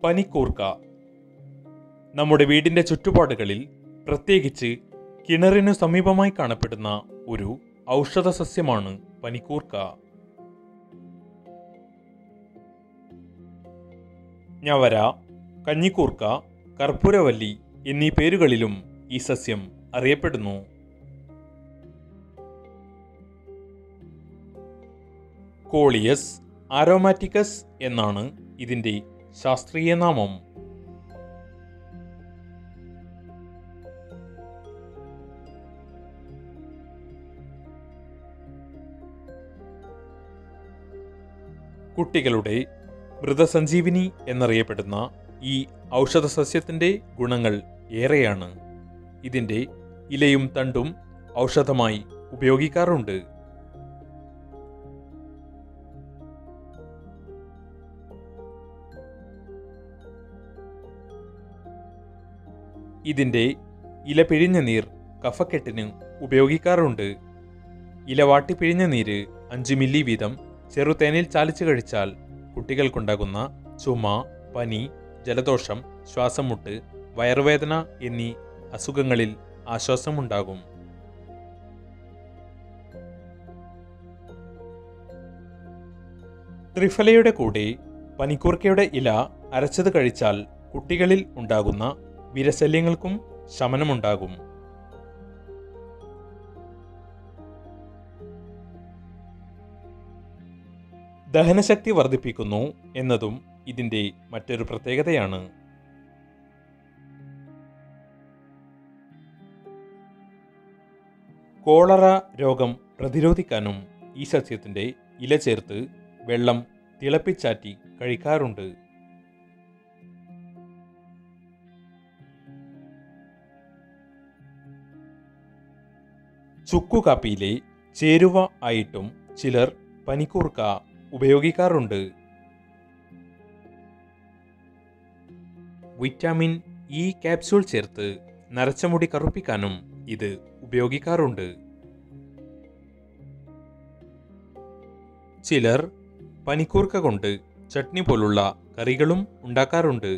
പനിക്കൂർക്ക നമ്മുടെ വീടിന്റെ ചുറ്റുപാടുകളിൽ പ്രത്യേകിച്ച് കിണറിനു സമീപമായി കാണപ്പെടുന്ന ഒരു ഔഷധ സസ്യമാണ് പനിക്കൂർക്ക ഞവര കഞ്ഞിക്കൂർക്ക കർപ്പൂരവല്ലി എന്നീ പേരുകളിലും ഈ സസ്യം അറിയപ്പെടുന്നു കോളിയസ് ആരോമാറ്റിക്കസ് എന്നാണ് ഇതിന്റെ ശാസ്ത്രീയ നാമം കുട്ടികളുടെ മൃതസഞ്ജീവിനി എന്നറിയപ്പെടുന്ന ഈ ഔഷധ സസ്യത്തിന്റെ ഗുണങ്ങൾ ഏറെയാണ് ഇതിന്റെ ഇലയും തണ്ടും ഔഷധമായി ഉപയോഗിക്കാറുണ്ട് ഇതിന്റെ ഇല പിഴിഞ്ഞ നീർ കഫക്കെട്ടിന് ഉപയോഗിക്കാറുണ്ട് ഇല വാട്ടി പിഴിഞ്ഞ നീര് അഞ്ച് മില്ലി വീതം ചെറുതേനിൽ ചാലിച്ചു കഴിച്ചാൽ കുട്ടികൾക്കുണ്ടാകുന്ന ചുമ പനി ജലദോഷം ശ്വാസമുട്ട് വയറുവേദന എന്നീ അസുഖങ്ങളിൽ ആശ്വാസമുണ്ടാകും ത്രിഫലയുടെ കൂടെ പനിക്കൂർക്കയുടെ ഇല അരച്ചത് കഴിച്ചാൽ കുട്ടികളിൽ ഉണ്ടാകുന്ന വിരശല്യങ്ങൾക്കും ശമനമുണ്ടാകും ദഹനശക്തി വർദ്ധിപ്പിക്കുന്നു എന്നതും ഇതിന്റെ മറ്റൊരു പ്രത്യേകതയാണ് കോളറ രോഗം പ്രതിരോധിക്കാനും ഈ സസ്യത്തിന്റെ ഇല ചേർത്ത് വെള്ളം തിളപ്പിച്ചാറ്റി കഴിക്കാറുണ്ട് ചുക്കുകാപ്പിയിലെ ചേരുവ ആയിട്ടും ചിലർ പനിക്കൂർക്ക ഉപയോഗിക്കാറുണ്ട് വിറ്റാമിൻ ഇ ക്യാപ്സ്യൂൾ ചേർത്ത് നരച്ച മുടി കറുപ്പിക്കാനും ഇത് ഉപയോഗിക്കാറുണ്ട് ചിലർ പനിക്കൂർക്ക കൊണ്ട് ചട്നി പോലുള്ള കറികളും ഉണ്ടാക്കാറുണ്ട്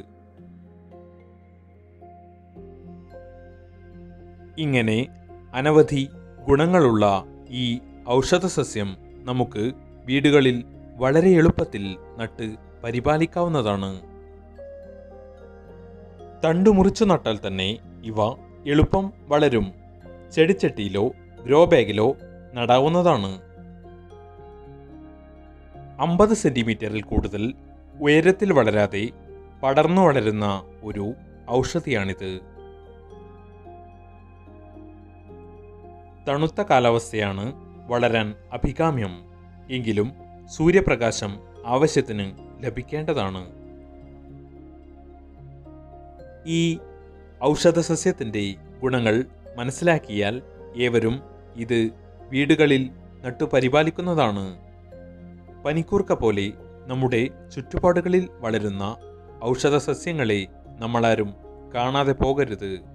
ഇങ്ങനെ അനവധി ഗുണങ്ങളുള്ള ഈ ഔഷധ സസ്യം നമുക്ക് വീടുകളിൽ വളരെ എളുപ്പത്തിൽ നട്ട് പരിപാലിക്കാവുന്നതാണ് തണ്ടു മുറിച്ചു നട്ടാൽ തന്നെ ഇവ എളുപ്പം വളരും ചെടിച്ചട്ടിയിലോ ഗ്രോ ബാഗിലോ നടാവുന്നതാണ് അമ്പത് സെന്റിമീറ്ററിൽ കൂടുതൽ ഉയരത്തിൽ വളരാതെ പടർന്നു വളരുന്ന ഒരു ഔഷധിയാണിത് തണുത്ത കാലാവസ്ഥയാണ് വളരാൻ അഭികാമ്യം എങ്കിലും സൂര്യപ്രകാശം ആവശ്യത്തിന് ലഭിക്കേണ്ടതാണ് ഈ ഔഷധസസ്യത്തിൻ്റെ ഗുണങ്ങൾ മനസ്സിലാക്കിയാൽ ഏവരും ഇത് വീടുകളിൽ നട്ടുപരിപാലിക്കുന്നതാണ് പനിക്കൂർക്ക പോലെ നമ്മുടെ ചുറ്റുപാടുകളിൽ വളരുന്ന ഔഷധസസ്യങ്ങളെ നമ്മളാരും കാണാതെ പോകരുത്